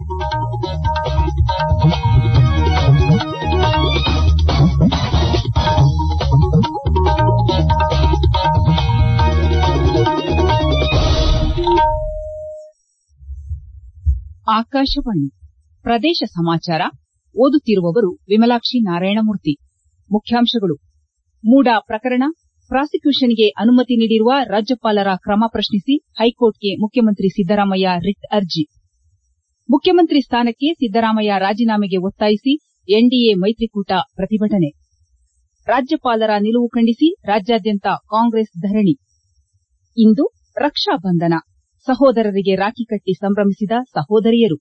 ಆಕಾಶವಾಣಿ ಪ್ರದೇಶ ಸಮಾಚಾರ ಓದುತ್ತಿರುವವರು ವಿಮಲಾಕ್ಷಿ ನಾರಾಯಣಮೂರ್ತಿ ಮುಖ್ಯಾಂಶಗಳು ಮೂಡಾ ಪ್ರಕರಣ ಪ್ರಾಸಿಕ್ಯೂಷನ್ಗೆ ಅನುಮತಿ ನೀಡಿರುವ ರಾಜ್ಯಪಾಲರ ಕ್ರಮ ಪ್ರಶ್ನಿಸಿ ಹೈಕೋರ್ಟ್ಗೆ ಮುಖ್ಯಮಂತ್ರಿ ಸಿದ್ದರಾಮಯ್ಯ ರಿಟ್ ಅರ್ಜಿ ಮುಖ್ಯಮಂತ್ರಿ ಸ್ಥಾನಕ್ಕೆ ಸಿದ್ದರಾಮಯ್ಯ ರಾಜೀನಾಮೆಗೆ ಒತ್ತಾಯಿಸಿ ಎನ್ಡಿಎ ಮೈತ್ರಿಕೂಟ ಪ್ರತಿಭಟನೆ ರಾಜ್ಯಪಾಲರ ನಿಲುವು ಖಂಡಿಸಿ ರಾಜ್ಯಾದ್ಯಂತ ಕಾಂಗ್ರೆಸ್ ಧರಣಿ ಇಂದು ರಕ್ಷಾ ಬಂಧನ ಸಹೋದರರಿಗೆ ರಾಖಿ ಕಟ್ಟಿ ಸಂಭ್ರಮಿಸಿದ ಸಹೋದರಿಯರು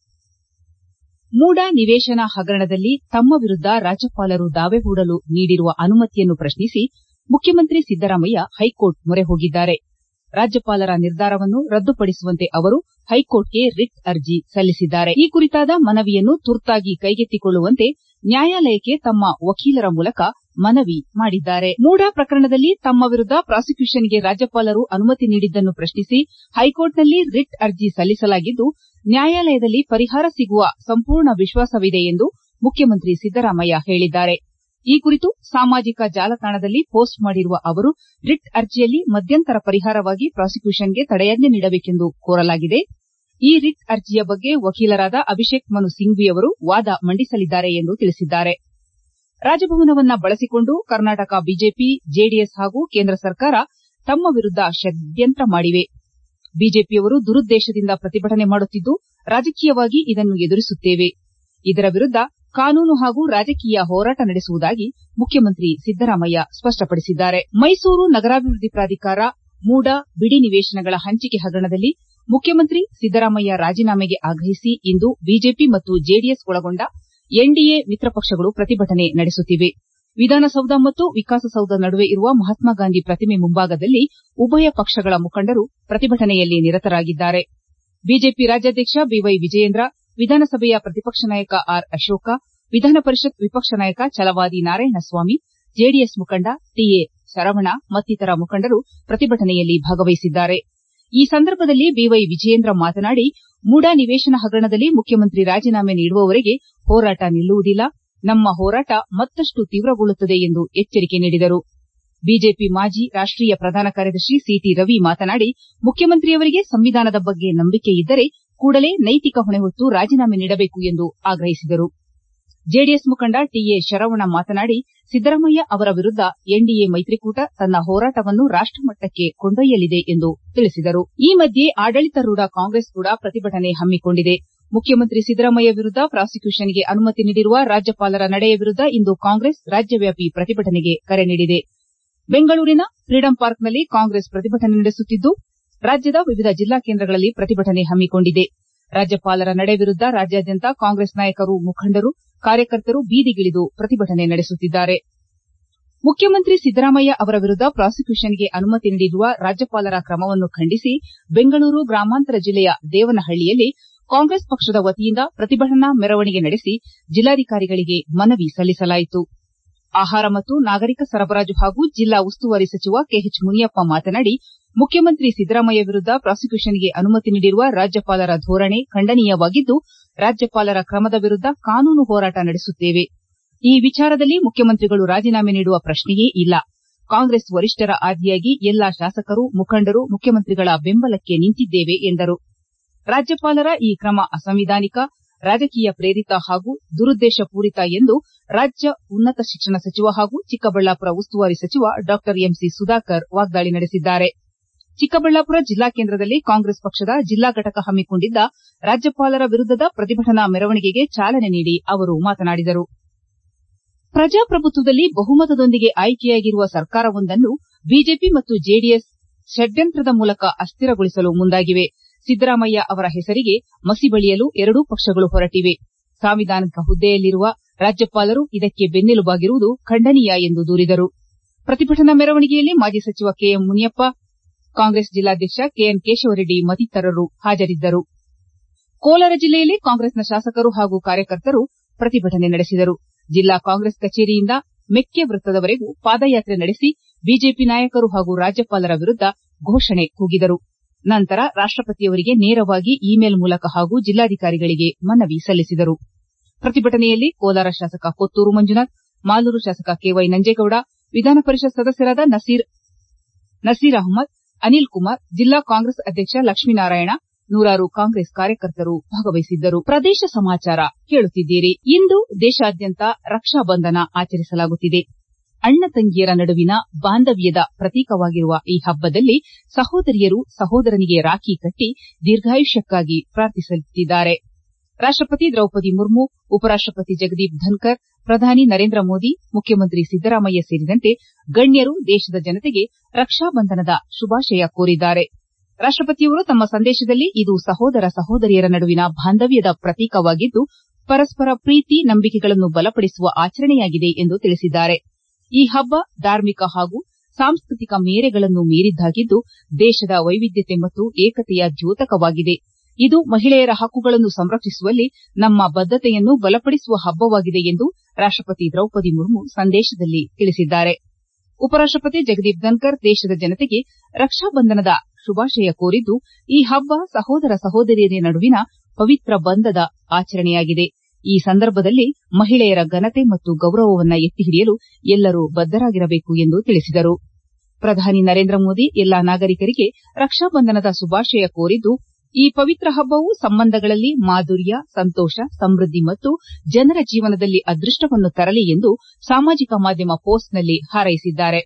ಮೂಡಾ ನಿವೇಶನ ಹಗರಣದಲ್ಲಿ ತಮ್ಮ ವಿರುದ್ದ ರಾಜ್ಯಪಾಲರು ದಾವೆ ಹೂಡಲು ನೀಡಿರುವ ಅನುಮತಿಯನ್ನು ಪ್ರಶ್ನಿಸಿ ಮುಖ್ಯಮಂತ್ರಿ ಸಿದ್ದರಾಮಯ್ಯ ಹೈಕೋರ್ಟ್ ಮೊರೆ ಹೋಗಿದ್ದಾರೆ ರಾಜ್ಯಪಾಲರ ನಿರ್ಧಾರವನ್ನು ರದ್ದುಪಡಿಸುವಂತೆ ಅವರು ಹೈಕೋರ್ಟ್ಗೆ ರಿಟ್ ಅರ್ಜಿ ಸಲ್ಲಿಸಿದ್ದಾರೆ ಈ ಕುರಿತಾದ ಮನವಿಯನ್ನು ತುರ್ತಾಗಿ ಕೈಗೆತ್ತಿಕೊಳ್ಳುವಂತೆ ನ್ಯಾಯಾಲಯಕ್ಕೆ ತಮ್ಮ ವಕೀಲರ ಮೂಲಕ ಮನವಿ ಮಾಡಿದ್ದಾರೆ ಮೂಡಾ ಪ್ರಕರಣದಲ್ಲಿ ತಮ್ಮ ವಿರುದ್ದ ಪ್ರಾಸಿಕ್ಯೂಷನ್ಗೆ ರಾಜ್ಯಪಾಲರು ಅನುಮತಿ ನೀಡಿದ್ದನ್ನು ಪ್ರಶ್ನಿಸಿ ಹೈಕೋರ್ಟ್ನಲ್ಲಿ ರಿಟ್ ಅರ್ಜಿ ಸಲ್ಲಿಸಲಾಗಿದ್ದು ನ್ಯಾಯಾಲಯದಲ್ಲಿ ಪರಿಹಾರ ಸಿಗುವ ಸಂಪೂರ್ಣ ವಿಶ್ವಾಸವಿದೆ ಎಂದು ಮುಖ್ಯಮಂತ್ರಿ ಸಿದ್ದರಾಮಯ್ಯ ಹೇಳಿದ್ದಾರೆ ಈ ಕುರಿತು ಸಾಮಾಜಿಕ ಜಾಲತಾಣದಲ್ಲಿ ಪೋಸ್ಟ್ ಮಾಡಿರುವ ಅವರು ರಿಟ್ ಅರ್ಜಿಯಲ್ಲಿ ಮಧ್ಯಂತರ ಪರಿಹಾರವಾಗಿ ಪ್ರಾಸಿಕ್ಯೂಷನ್ಗೆ ತಡೆಯಾಜ್ಞೆ ನೀಡಬೇಕೆಂದು ಕೋರಲಾಗಿದೆ ಈ ರಿಟ್ ಅರ್ಜಿಯ ಬಗ್ಗೆ ವಕೀಲರಾದ ಅಭಿಷೇಕ್ ಮನು ಸಿಂಘ್ವಿ ಅವರು ವಾದ ಮಂಡಿಸಲಿದ್ದಾರೆ ಎಂದು ತಿಳಿಸಿದ್ದಾರೆ ರಾಜಭವನವನ್ನ ಬಳಸಿಕೊಂಡು ಕರ್ನಾಟಕ ಬಿಜೆಪಿ ಜೆಡಿಎಸ್ ಹಾಗೂ ಕೇಂದ್ರ ಸರ್ಕಾರ ತಮ್ಮ ವಿರುದ್ದ ಷಡ್ಯಂತ್ರ ಮಾಡಿವೆ ಬಿಜೆಪಿಯವರು ದುರುದ್ದೇಶದಿಂದ ಪ್ರತಿಭಟನೆ ಮಾಡುತ್ತಿದ್ದು ರಾಜಕೀಯವಾಗಿ ಇದನ್ನು ಎದುರಿಸುತ್ತೇವೆ ಇದರ ವಿರುದ್ದ ಕಾನೂನು ಹಾಗೂ ರಾಜಕೀಯ ಹೋರಾಟ ನಡೆಸುವುದಾಗಿ ಮುಖ್ಯಮಂತ್ರಿ ಸಿದ್ದರಾಮಯ್ಯ ಸ್ಪಷ್ಟಪಡಿಸಿದ್ದಾರೆ ಮೈಸೂರು ನಗರಾಭಿವೃದ್ಧಿ ಪ್ರಾಧಿಕಾರ ಮೂಡಾ ಬಿಡಿ ನಿವೇಶನಗಳ ಹಂಚಿಕೆ ಹಗರಣದಲ್ಲಿ ಮುಖ್ಯಮಂತ್ರಿ ಸಿದ್ದರಾಮಯ್ಯ ರಾಜೀನಾಮೆಗೆ ಆಗ್ರಹಿಸಿ ಇಂದು ಬಿಜೆಪಿ ಮತ್ತು ಜೆಡಿಎಸ್ ಒಳಗೊಂಡ ಎನ್ಡಿಎ ಮಿತ್ರ ಪಕ್ಷಗಳು ಪ್ರತಿಭಟನೆ ನಡೆಸುತ್ತಿವೆ ವಿಧಾನಸೌಧ ಮತ್ತು ವಿಕಾಸಸೌಧ ನಡುವೆ ಇರುವ ಮಹಾತ್ಮ ಗಾಂಧಿ ಪ್ರತಿಮೆ ಮುಂಭಾಗದಲ್ಲಿ ಉಭಯ ಪಕ್ಷಗಳ ಮುಖಂಡರು ಪ್ರತಿಭಟನೆಯಲ್ಲಿ ನಿರತರಾಗಿದ್ದಾರೆ ಬಿಜೆಪಿ ರಾಜ್ಯಾಧ್ಯಕ್ಷ ಬಿವೈ ವಿಜಯೇಂದ್ರ ವಿಧಾನಸಭೆಯ ಪ್ರತಿಪಕ್ಷ ನಾಯಕ ಆರ್ ಅಶೋಕ ವಿಧಾನ ಪರಿಷತ್ ವಿಪಕ್ಷ ನಾಯಕ ಛಲವಾದಿ ನಾರಾಯಣಸ್ವಾಮಿ ಜೆಡಿಎಸ್ ಮುಖಂಡ ಟಿಎ ಶರವಣ ಮತ್ತಿತರ ಮುಖಂಡರು ಪ್ರತಿಭಟನೆಯಲ್ಲಿ ಭಾಗವಹಿಸಿದ್ದಾರೆ ಈ ಸಂದರ್ಭದಲ್ಲಿ ಬಿವೈ ವಿಜಯೇಂದ್ರ ಮಾತನಾಡಿ ಮೂಡಾ ನಿವೇಶನ ಹಗರಣದಲ್ಲಿ ಮುಖ್ಯಮಂತ್ರಿ ರಾಜೀನಾಮೆ ನೀಡುವವರೆಗೆ ಹೋರಾಟ ನಿಲ್ಲುವುದಿಲ್ಲ ನಮ್ಮ ಹೋರಾಟ ಮತ್ತಷ್ಟು ತೀವ್ರಗೊಳ್ಳುತ್ತದೆ ಎಂದು ಎಚ್ಚರಿಕೆ ನೀಡಿದರು ಬಿಜೆಪಿ ಮಾಜಿ ರಾಷ್ಟೀಯ ಪ್ರಧಾನ ಕಾರ್ಯದರ್ಶಿ ಸಿಟಿ ರವಿ ಮಾತನಾಡಿ ಮುಖ್ಯಮಂತ್ರಿಯವರಿಗೆ ಸಂವಿಧಾನದ ಬಗ್ಗೆ ನಂಬಿಕೆ ಇದ್ದರೆ ಕೂಡಲೇ ನೈತಿಕ ಹೊಣೆ ಹೊತ್ತು ರಾಜೀನಾಮೆ ನೀಡಬೇಕು ಎಂದು ಆಗ್ರಹಿಸಿದರು ಜೆಡಿಎಸ್ ಮುಖಂಡ ಟಿಎ ಶರವಣ ಮಾತನಾಡಿ ಸಿದ್ದರಾಮಯ್ಯ ಅವರ ವಿರುದ್ದ ಎನ್ಡಿಎ ಮೈತ್ರಿಕೂಟ ತನ್ನ ಹೋರಾಟವನ್ನು ರಾಷ್ಟಮಟ್ಟಕ್ಕೆ ಕೊಂಡೊಯ್ಯಲಿದೆ ಎಂದು ತಿಳಿಸಿದರು ಈ ಮಧ್ಯೆ ಆಡಳಿತಾರೂಢ ಕಾಂಗ್ರೆಸ್ ಕೂಡ ಪ್ರತಿಭಟನೆ ಹಮ್ಮಿಕೊಂಡಿದೆ ಮುಖ್ಯಮಂತ್ರಿ ಸಿದ್ದರಾಮಯ್ಯ ವಿರುದ್ದ ಪ್ರಾಸಿಕ್ಯೂಷನ್ಗೆ ಅನುಮತಿ ನೀಡಿರುವ ರಾಜ್ಯಪಾಲರ ನಡೆಯ ವಿರುದ್ದ ಇಂದು ಕಾಂಗ್ರೆಸ್ ರಾಜ್ಯವ್ಯಾಪಿ ಪ್ರತಿಭಟನೆಗೆ ಕರೆ ನೀಡಿದೆ ಬೆಂಗಳೂರಿನ ಫ್ರೀಡಂ ಪಾರ್ಕ್ನಲ್ಲಿ ಕಾಂಗ್ರೆಸ್ ಪ್ರತಿಭಟನೆ ನಡೆಸುತ್ತಿದ್ದು ರಾಜ್ಯದ ವಿವಿಧ ಜಿಲ್ಲಾ ಕೇಂದ್ರಗಳಲ್ಲಿ ಪ್ರತಿಭಟನೆ ಹಮ್ಮಿಕೊಂಡಿದೆ ರಾಜ್ಯಪಾಲರ ನಡೆ ವಿರುದ್ದ ರಾಜ್ಯಾದ್ಯಂತ ಕಾಂಗ್ರೆಸ್ ನಾಯಕರು ಮುಖಂಡರು ಕಾರ್ಯಕರ್ತರು ಬೀದಿಗಿಳಿದು ಪ್ರತಿಭಟನೆ ನಡೆಸುತ್ತಿದ್ದಾರೆ ಮುಖ್ಯಮಂತ್ರಿ ಸಿದ್ದರಾಮಯ್ಯ ಅವರ ವಿರುದ್ದ ಪ್ರಾಸಿಕ್ಯೂಷನ್ಗೆ ಅನುಮತಿ ನೀಡಿರುವ ರಾಜ್ಯಪಾಲರ ಕ್ರಮವನ್ನು ಖಂಡಿಸಿ ಬೆಂಗಳೂರು ಗ್ರಾಮಾಂತರ ಜಿಲ್ಲೆಯ ದೇವನಹಳ್ಳಿಯಲ್ಲಿ ಕಾಂಗ್ರೆಸ್ ಪಕ್ಷದ ವತಿಯಿಂದ ಪ್ರತಿಭಟನಾ ಮೆರವಣಿಗೆ ನಡೆಸಿ ಜಿಲ್ಲಾಧಿಕಾರಿಗಳಿಗೆ ಮನವಿ ಸಲ್ಲಿಸಲಾಯಿತು ಆಹಾರ ಮತ್ತು ನಾಗರಿಕ ಸರಬರಾಜು ಹಾಗೂ ಜಿಲ್ಲಾ ಉಸ್ತುವಾರಿ ಸಚಿವ ಕೆಎಚ್ ಮುನಿಯಪ್ಪ ಮಾತನಾಡಿ ಮುಖ್ಯಮಂತ್ರಿ ಸಿದ್ದರಾಮಯ್ಯ ವಿರುದ್ದ ಪ್ರಾಸಿಕ್ಯೂಷನ್ಗೆ ಅನುಮತಿ ನೀಡಿರುವ ರಾಜ್ಯಪಾಲರ ಧೋರಣೆ ಖಂಡನೀಯವಾಗಿದ್ದು ರಾಜ್ಯಪಾಲರ ಕ್ರಮದ ವಿರುದ್ದ ಕಾನೂನು ಹೋರಾಟ ನಡೆಸುತ್ತೇವೆ ಈ ವಿಚಾರದಲ್ಲಿ ಮುಖ್ಯಮಂತ್ರಿಗಳು ರಾಜೀನಾಮೆ ನೀಡುವ ಪ್ರಶ್ನೆಯೇ ಇಲ್ಲ ಕಾಂಗ್ರೆಸ್ ವರಿಷ್ಠರ ಆದಿಯಾಗಿ ಎಲ್ಲಾ ಶಾಸಕರು ಮುಖಂಡರು ಮುಖ್ಯಮಂತ್ರಿಗಳ ಬೆಂಬಲಕ್ಕೆ ನಿಂತಿದ್ದೇವೆ ಎಂದರು ರಾಜ್ಯಪಾಲರ ಈ ಕ್ರಮ ಅಸಂವಿಧಾನಿಕ ರಾಜಕೀಯ ಪ್ರೇರಿತ ಹಾಗೂ ದುರುದ್ದೇಶಪೂರಿತ ಎಂದು ರಾಜ್ಯ ಉನ್ನತ ಶಿಕ್ಷಣ ಸಚಿವ ಹಾಗೂ ಚಿಕ್ಕಬಳ್ಳಾಪುರ ಉಸ್ತುವಾರಿ ಸಚಿವ ಡಾ ಎಂಸಿ ಸುಧಾಕರ್ ವಾಗ್ದಾಳಿ ನಡೆಸಿದ್ದಾರೆ ಚಿಕ್ಕಬಳ್ಳಾಪುರ ಜಿಲ್ಲಾ ಕೇಂದ್ರದಲ್ಲಿ ಕಾಂಗ್ರೆಸ್ ಪಕ್ಷದ ಜಿಲ್ಲಾ ಘಟಕ ಹಮ್ಮಿಕೊಂಡಿದ್ದ ರಾಜ್ಯಪಾಲರ ವಿರುದ್ದದ ಪ್ರತಿಭಟನಾ ಮೆರವಣಿಗೆಗೆ ಚಾಲನೆ ನೀಡಿ ಅವರು ಮಾತನಾಡಿದರು ಪ್ರಜಾಪ್ರಭುತ್ವದಲ್ಲಿ ಬಹುಮತದೊಂದಿಗೆ ಆಯ್ಕೆಯಾಗಿರುವ ಸರ್ಕಾರವೊಂದನ್ನು ಬಿಜೆಪಿ ಮತ್ತು ಜೆಡಿಎಸ್ ಷಡ್ಯಂತ್ರದ ಮೂಲಕ ಅಸ್ಥಿರಗೊಳಿಸಲು ಮುಂದಾಗಿವೆ ಸಿದ್ದರಾಮಯ್ಯ ಅವರ ಹೆಸರಿಗೆ ಮಸಿ ಬಳಿಯಲು ಎರಡೂ ಪಕ್ಷಗಳು ಹೊರಟಿವೆ ಸಾಂವಿಧಾನಿಕ ಹುದ್ದೆಯಲ್ಲಿರುವ ರಾಜ್ಯಪಾಲರು ಇದಕ್ಕೆ ಬೆನ್ನೆಲುಬಾಗಿರುವುದು ಖಂಡನೀಯ ಎಂದು ದೂರಿದರು ಪ್ರತಿಭಟನಾ ಮೆರವಣಿಗೆಯಲ್ಲಿ ಮಾಜಿ ಸಚಿವ ಕೆಎಂ ಮುನಿಯಪ್ಪ ಕಾಂಗ್ರೆಸ್ ಜಿಲ್ಲಾಧ್ಯಕ್ಷ ಕೆಎನ್ ಕೇಶವರೆಡ್ಡಿ ಮತ್ತಿತರರು ಹಾಜರಿದ್ದರು ಕೋಲಾರ ಜಿಲ್ಲೆಯಲ್ಲಿ ಕಾಂಗ್ರೆಸ್ನ ಶಾಸಕರು ಹಾಗೂ ಕಾರ್ಯಕರ್ತರು ಪ್ರತಿಭಟನೆ ನಡೆಸಿದರು ಜಿಲ್ಲಾ ಕಾಂಗ್ರೆಸ್ ಕಚೇರಿಯಿಂದ ಮೆಕ್ಕೆ ವೃತ್ತದವರೆಗೂ ಪಾದಯಾತ್ರೆ ನಡೆಸಿ ಬಿಜೆಪಿ ನಾಯಕರು ಹಾಗೂ ರಾಜ್ಯಪಾಲರ ವಿರುದ್ದ ಘೋಷಣೆ ಕೂಗಿದರು ನಂತರ ರಾಷ್ಟಪತಿಯವರಿಗೆ ನೇರವಾಗಿ ಇಮೇಲ್ ಮೂಲಕ ಹಾಗೂ ಜಿಲ್ಲಾಧಿಕಾರಿಗಳಿಗೆ ಮನವಿ ಸಲ್ಲಿಸಿದರು ಪ್ರತಿಭಟನೆಯಲ್ಲಿ ಕೋಲಾರ ಶಾಸಕ ಕೊತ್ತೂರು ಮಂಜುನಾಥ್ ಮಾಲೂರು ಶಾಸಕ ಕೆವೈ ನಂಜೇಗೌಡ ವಿಧಾನ ಪರಿಷತ್ ಸದಸ್ಯರಾದ ನಸೀರ್ ಅಹಮದ್ ಅನಿಲ್ ಕುಮಾರ್ ಜಿಲ್ಲಾ ಕಾಂಗ್ರೆಸ್ ಅಧ್ಯಕ್ಷ ಲಕ್ಷ್ಮೀನಾರಾಯಣ ನೂರಾರು ಕಾಂಗ್ರೆಸ್ ಕಾರ್ಯಕರ್ತರು ಭಾಗವಹಿಸಿದ್ದರು ಪ್ರದೇಶ ಸಮಾಚಾರ ಕೇಳುತ್ತಿದ್ದೀರಿ ಇಂದು ದೇಶಾದ್ಯಂತ ರಕ್ಷಾ ಬಂಧನ ಆಚರಿಸಲಾಗುತ್ತಿದೆ ಅಣ್ಣ ತಂಗಿಯರ ನಡುವಿನ ಬಾಂಧವ್ಯದ ಪ್ರತೀಕವಾಗಿರುವ ಈ ಹಬ್ಬದಲ್ಲಿ ಸಹೋದರಿಯರು ಸಹೋದರನಿಗೆ ರಾಖಿ ಕಟ್ಟಿ ದೀರ್ಘಾಯುಷ್ಯಕ್ಕಾಗಿ ಪ್ರಾರ್ಥಿಸುತ್ತಿದ್ದಾರೆ ರಾಷ್ಟಪತಿ ದ್ರೌಪದಿ ಮುರ್ಮು ಉಪರಾಷ್ಟಪತಿ ಜಗದೀಪ್ ಧನ್ಕರ್ ಪ್ರಧಾನಿ ನರೇಂದ್ರ ಮೋದಿ ಮುಖ್ಯಮಂತ್ರಿ ಸಿದ್ದರಾಮಯ್ಯ ಸೇರಿದಂತೆ ಗಣ್ಯರು ದೇಶದ ಜನತೆಗೆ ರಕ್ಷಾ ಬಂಧನದ ಶುಭಾಶಯ ಕೋರಿದ್ದಾರೆ ರಾಷ್ಟಪತಿಯವರು ತಮ್ಮ ಸಂದೇಶದಲ್ಲಿ ಇದು ಸಹೋದರ ಸಹೋದರಿಯರ ನಡುವಿನ ಬಾಂಧವ್ಯದ ಪ್ರತೀಕವಾಗಿದ್ದು ಪರಸ್ಪರ ಪ್ರೀತಿ ನಂಬಿಕೆಗಳನ್ನು ಬಲಪಡಿಸುವ ಆಚರಣೆಯಾಗಿದೆ ಎಂದು ತಿಳಿಸಿದ್ದಾರೆ ಈ ಹಬ್ಬ ಧಾರ್ಮಿಕ ಹಾಗೂ ಸಾಂಸ್ಕೃತಿಕ ಮೇರೆಗಳನ್ನು ಮೀರಿದ್ದಾಗಿದ್ದು ದೇಶದ ವೈವಿಧ್ಯತೆ ಮತ್ತು ಏಕತೆಯ ದ್ಯೋತಕವಾಗಿದೆ ಇದು ಮಹಿಳೆಯರ ಹಕ್ಕುಗಳನ್ನು ಸಂರಕ್ಷಿಸುವಲ್ಲಿ ನಮ್ಮ ಬದ್ದತೆಯನ್ನು ಬಲಪಡಿಸುವ ಹಬ್ಬವಾಗಿದೆ ಎಂದು ರಾಷ್ಟಪತಿ ದ್ರೌಪದಿ ಮುರ್ಮು ಸಂದೇಶದಲ್ಲಿ ತಿಳಿಸಿದ್ದಾರೆ ಉಪರಾಷ್ಟಪತಿ ಜಗದೀಪ್ ಧನ್ಕರ್ ದೇಶದ ಜನತೆಗೆ ರಕ್ಷಾ ಬಂಧನದ ಶುಭಾಶಯ ಕೋರಿದ್ದು ಈ ಹಬ್ಬ ಸಹೋದರ ಸಹೋದರಿಯರ ನಡುವಿನ ಪವಿತ್ರ ಬಂಧದ ಆಚರಣೆಯಾಗಿದೆ ಈ ಸಂದರ್ಭದಲ್ಲಿ ಮಹಿಳೆಯರ ಘನತೆ ಮತ್ತು ಗೌರವವನ್ನು ಎತ್ತಿ ಹಿಡಿಯಲು ಎಲ್ಲರೂ ಬದ್ದರಾಗಿರಬೇಕು ಎಂದು ತಿಳಿಸಿದರು ಪ್ರಧಾನಿ ನರೇಂದ್ರ ಮೋದಿ ಎಲ್ಲಾ ನಾಗರಿಕರಿಗೆ ರಕ್ಷಾ ಬಂಧನದ ಶುಭಾಶಯ ಕೋರಿದ್ದು ಈ ಪವಿತ್ರ ಹಬ್ಬವು ಸಂಬಂಧಗಳಲ್ಲಿ ಮಾಧುರ್ಯ ಸಂತೋಷ ಸಮೃದ್ಧಿ ಮತ್ತು ಜನರ ಜೀವನದಲ್ಲಿ ಅದೃಷ್ಟವನ್ನು ತರಲಿ ಎಂದು ಸಾಮಾಜಿಕ ಮಾಧ್ಯಮ ಪೋಸ್ಟ್ನಲ್ಲಿ ಹಾರೈಸಿದ್ದಾರೆ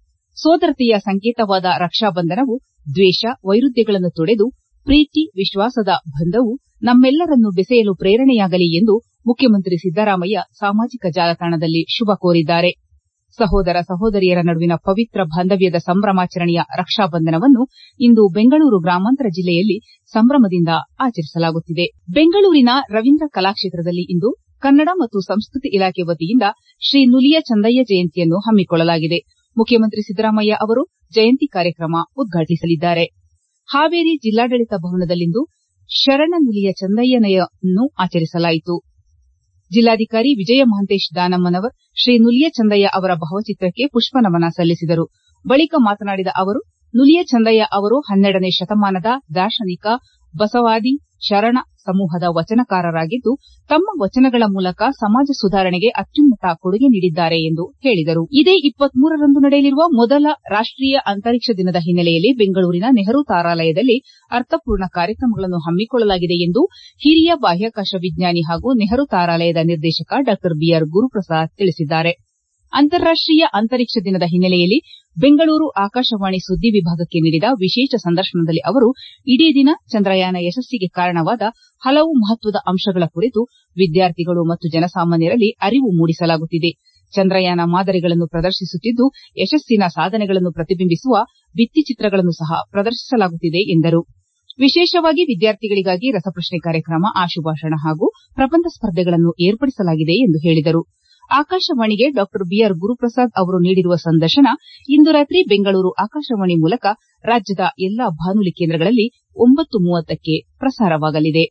ಸೋದರತೆಯ ಸಂಕೇತವಾದ ರಕ್ಷಾ ಬಂಧನವು ದ್ವೇಷ ವೈರುಧ್ಯಗಳನ್ನು ತೊಡೆದು ಪ್ರೀತಿ ವಿಶ್ವಾಸದ ಬಂಧವು ನಮ್ಮೆಲ್ಲರನ್ನು ಬೆಸೆಯಲು ಪ್ರೇರಣೆಯಾಗಲಿ ಎಂದು ಮುಖ್ಯಮಂತ್ರಿ ಸಿದ್ದರಾಮಯ್ಯ ಸಾಮಾಜಿಕ ಜಾಲತಾಣದಲ್ಲಿ ಶುಭ ಕೋರಿದ್ದಾರೆ ಸಹೋದರ ಸಹೋದರಿಯರ ನಡುವಿನ ಪವಿತ್ರ ಬಾಂಧವ್ಯದ ಸಂಭ್ರಮಾಚರಣೆಯ ರಕ್ಷಾ ಬಂಧನವನ್ನು ಇಂದು ಬೆಂಗಳೂರು ಗ್ರಾಮಾಂತರ ಜಿಲ್ಲೆಯಲ್ಲಿ ಸಂಭ್ರಮದಿಂದ ಆಚರಿಸಲಾಗುತ್ತಿದೆ ಬೆಂಗಳೂರಿನ ರವೀಂದ್ರ ಕಲಾಕ್ಷೇತ್ರದಲ್ಲಿ ಇಂದು ಕನ್ನಡ ಮತ್ತು ಸಂಸ್ಕೃತಿ ಇಲಾಖೆ ವತಿಯಿಂದ ಶ್ರೀ ನುಲಿಯ ಚಂದಯ್ಯ ಜಯಂತಿಯನ್ನು ಹಮ್ಮಿಕೊಳ್ಳಲಾಗಿದೆ ಮುಖ್ಯಮಂತ್ರಿ ಸಿದ್ದರಾಮಯ್ಯ ಅವರು ಜಯಂತಿ ಕಾರ್ಯಕ್ರಮ ಉದ್ಘಾಟಿಸಲಿದ್ದಾರೆ ಹಾವೇರಿ ಜಿಲ್ಲಾಡಳಿತ ಭವನದಲ್ಲಿಂದು ಶರಣ ನುಲಿಯ ಚಂದಯ್ಯನನ್ನು ಆಚರಿಸಲಾಯಿತು ಜಿಲ್ಲಾಧಿಕಾರಿ ವಿಜಯ ಮಹಂತೇಶ್ ದಾನಮ್ಮನವರ್ ಶ್ರೀ ನುಲಿಯ ಚಂದಯ್ಯ ಅವರ ಭಾವಚಿತ್ರಕ್ಕೆ ಪುಷ್ಪನಮನ ಸಲ್ಲಿಸಿದರು ಬಳಿಕ ಮಾತನಾಡಿದ ಅವರು ನುಲಿಯ ಚಂದಯ್ಯ ಅವರು ಹನ್ನೆರಡನೇ ಶತಮಾನದ ದಾರ್ಶನಿಕ ಬಸವಾದಿ ಶರಣ ಸಮೂಹದ ವಚನಕಾರರಾಗಿದ್ದು ತಮ್ಮ ವಚನಗಳ ಮೂಲಕ ಸಮಾಜ ಸುಧಾರಣೆಗೆ ಅತ್ಯುನ್ನತ ಕೊಡುಗೆ ನೀಡಿದ್ದಾರೆ ಎಂದು ಹೇಳಿದರು ಇದೇ ರಂದು ನಡೆಯಲಿರುವ ಮೊದಲ ರಾಷ್ಟೀಯ ಅಂತರಿಕ್ಷ ದಿನದ ಹಿನ್ನೆಲೆಯಲ್ಲಿ ಬೆಂಗಳೂರಿನ ನೆಹರು ತಾರಾಲಯದಲ್ಲಿ ಅರ್ಥಪೂರ್ಣ ಕಾರ್ಯಕ್ರಮಗಳನ್ನು ಹಮ್ಮಿಕೊಳ್ಳಲಾಗಿದೆ ಎಂದು ಹಿರಿಯ ಬಾಹ್ಯಾಕಾಶ ವಿಜ್ಞಾನಿ ಹಾಗೂ ನೆಹರು ತಾರಾಲಯದ ನಿರ್ದೇಶಕ ಡಾ ಬಿಆರ್ ಗುರುಪ್ರಸಾದ್ ತಿಳಿಸಿದ್ದಾರೆ ಅಂತಾರಾಷ್ಟೀಯ ಅಂತರಿಕ್ಷ ದಿನದ ಹಿನ್ನೆಲೆಯಲ್ಲಿ ಬೆಂಗಳೂರು ಆಕಾಶವಾಣಿ ಸುದ್ದಿ ವಿಭಾಗಕ್ಕೆ ನೀಡಿದ ವಿಶೇಷ ಸಂದರ್ಶನದಲ್ಲಿ ಅವರು ಇಡೀ ದಿನ ಚಂದ್ರಯಾನ ಯಶಸ್ಸಿಗೆ ಕಾರಣವಾದ ಹಲವು ಮಹತ್ವದ ಅಂಶಗಳ ಕುರಿತು ವಿದ್ಯಾರ್ಥಿಗಳು ಮತ್ತು ಜನಸಾಮಾನ್ಯರಲ್ಲಿ ಅರಿವು ಮೂಡಿಸಲಾಗುತ್ತಿದೆ ಚಂದ್ರಯಾನ ಮಾದರಿಗಳನ್ನು ಪ್ರದರ್ಶಿಸುತ್ತಿದ್ದು ಯಶಸ್ಸಿನ ಸಾಧನೆಗಳನ್ನು ಪ್ರತಿಬಿಂಬಿಸುವ ಭಿತ್ತಿಚಿತ್ರಗಳನ್ನು ಸಹ ಪ್ರದರ್ಶಿಸಲಾಗುತ್ತಿದೆ ಎಂದರು ವಿಶೇಷವಾಗಿ ವಿದ್ಯಾರ್ಥಿಗಳಿಗಾಗಿ ರಸಪ್ರಶ್ನೆ ಕಾರ್ಯಕ್ರಮ ಆಶುಭಾಷಣ ಹಾಗೂ ಪ್ರಬಂಧ ಸ್ಪರ್ಧೆಗಳನ್ನು ಏರ್ಪಡಿಸಲಾಗಿದೆ ಎಂದು ಹೇಳಿದರು ಆಕಾಶವಾಣಿಗೆ ಡಾ ಬಿಆರ್ ಗುರುಪ್ರಸಾದ್ ಅವರು ನೀಡಿರುವ ಸಂದರ್ಶನ ಇಂದು ರಾತ್ರಿ ಬೆಂಗಳೂರು ಆಕಾಶವಾಣಿ ಮೂಲಕ ರಾಜ್ಯದ ಎಲ್ಲಾ ಬಾನುಲಿ ಕೇಂದ್ರಗಳಲ್ಲಿ ಒಂಬತ್ತು ಮೂವತ್ತಕ್ಕೆ ಪ್ರಸಾರವಾಗಲಿದೆ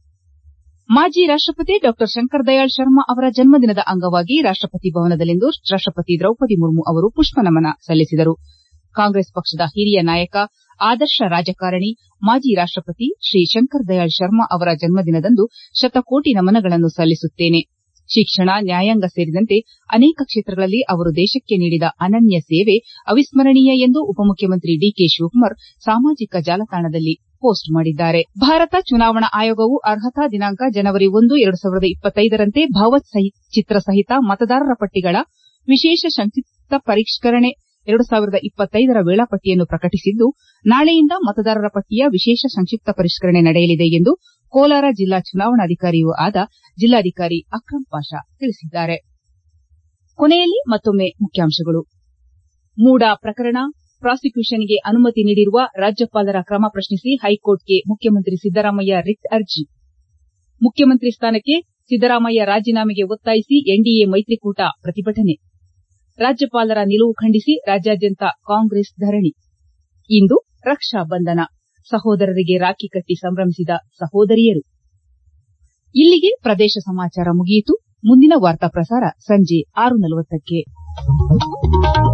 ಮಾಜಿ ರಾಷ್ಟಪತಿ ಡಾ ಶಂಕರ್ ದಯಾಳ್ ಶರ್ಮಾ ಅವರ ಜನ್ಮದಿನದ ಅಂಗವಾಗಿ ರಾಷ್ಟಪತಿ ಭವನದಲ್ಲಿಂದು ರಾಷ್ಟಪತಿ ದ್ರೌಪದಿ ಮುರ್ಮು ಅವರು ಪುಷ್ಪನಮನ ಸಲ್ಲಿಸಿದರು ಕಾಂಗ್ರೆಸ್ ಪಕ್ಷದ ಹಿರಿಯ ನಾಯಕ ಆದರ್ಶ ರಾಜಕಾರಣಿ ಮಾಜಿ ರಾಷ್ಟಪತಿ ಶ್ರೀ ಶಂಕರ್ ದಯಾಳ್ ಶರ್ಮಾ ಅವರ ಜನ್ಮದಿನದಂದು ಶತಕೋಟಿ ನಮನಗಳನ್ನು ಸಲ್ಲಿಸುತ್ತೇನೆ ಶಿಕ್ಷಣ ನ್ಯಾಯಾಂಗ ಸೇರಿದಂತೆ ಅನೇಕ ಕ್ಷೇತ್ರಗಳಲ್ಲಿ ಅವರು ದೇಶಕ್ಕೆ ನೀಡಿದ ಅನನ್ಯ ಸೇವೆ ಅವಿಸ್ಮರಣೀಯ ಎಂದು ಉಪಮುಖ್ಯಮಂತ್ರಿ ಡಿಕೆ ಶಿವಕುಮಾರ್ ಸಾಮಾಜಿಕ ಜಾಲತಾಣದಲ್ಲಿ ಪೋಸ್ಟ್ ಮಾಡಿದ್ದಾರೆ ಭಾರತ ಚುನಾವಣಾ ಆಯೋಗವು ಅರ್ಹತಾ ದಿನಾಂಕ ಜನವರಿ ಒಂದು ಎರಡು ಸಾವಿರದ ಇಪ್ಪತ್ತೈದರಂತೆ ಭಾವಚಿತ್ರ ಸಹಿತ ಮತದಾರರ ಪಟ್ಟಿಗಳ ವಿಶೇಷ ಸಂಕ್ಷಿಪ್ತ ಪರಿಷ್ಕರಣೆ ಎರಡು ಸಾವಿರದ ಇಪ್ಪತ್ತೈದರ ವೇಳಾಪಟ್ಟಿಯನ್ನು ಪ್ರಕಟಿಸಿದ್ದು ನಾಳೆಯಿಂದ ಮತದಾರರ ಪಟ್ಟಿಯ ವಿಶೇಷ ಸಂಕ್ಷಿಪ್ತ ಪರಿಷ್ಕರಣೆ ನಡೆಯಲಿದೆ ಎಂದು ಕೋಲಾರ ಜಿಲ್ಲಾ ಚುನಾವಣಾಧಿಕಾರಿಯೂ ಆದ ಜಿಲ್ಲಾಧಿಕಾರಿ ಅಕ್ರಂ ಪಾಷಾ ತಿಳಿಸಿದ್ದಾರೆ ಕೊನೆಯಲ್ಲಿ ಮತ್ತೊಮ್ಮೆ ಮುಖ್ಯಾಂಶಗಳು ಮೂಡಾ ಪ್ರಕರಣ ಪ್ರಾಸಿಕ್ಯೂಷನ್ಗೆ ಅನುಮತಿ ನೀಡಿರುವ ರಾಜ್ಯಪಾಲರ ಕ್ರಮ ಪ್ರಶ್ನಿಸಿ ಹೈಕೋರ್ಟ್ಗೆ ಮುಖ್ಯಮಂತ್ರಿ ಸಿದ್ದರಾಮಯ್ಯ ರಿಟ್ ಅರ್ಜಿ ಮುಖ್ಯಮಂತ್ರಿ ಸ್ಥಾನಕ್ಕೆ ಸಿದ್ದರಾಮಯ್ಯ ರಾಜೀನಾಮೆಗೆ ಒತ್ತಾಯಿಸಿ ಎನ್ಡಿಎ ಮೈತ್ರಿಕೂಟ ಪ್ರತಿಭಟನೆ ರಾಜ್ಯಪಾಲರ ನಿಲುವು ಖಂಡಿಸಿ ರಾಜ್ಯಾದ್ಯಂತ ಕಾಂಗ್ರೆಸ್ ಧರಣಿ ಇಂದು ರಕ್ಷಾ ಬಂಧನ ಸಹೋದರರಿಗೆ ರಾಖಿ ಕಟ್ಟಿ ಸಂಭ್ರಮಿಸಿದ ಸಹೋದರಿಯರು ಇಲ್ಲಿಗೆ ಪ್ರದೇಶ ಸಮಾಚಾರ ಮುಗಿಯಿತು ಮುಂದಿನ ವಾರ್ತಾ ಪ್ರಸಾರ ಸಂಜೆ ಆರು ನಲವತ್ತಕ್ಕೆ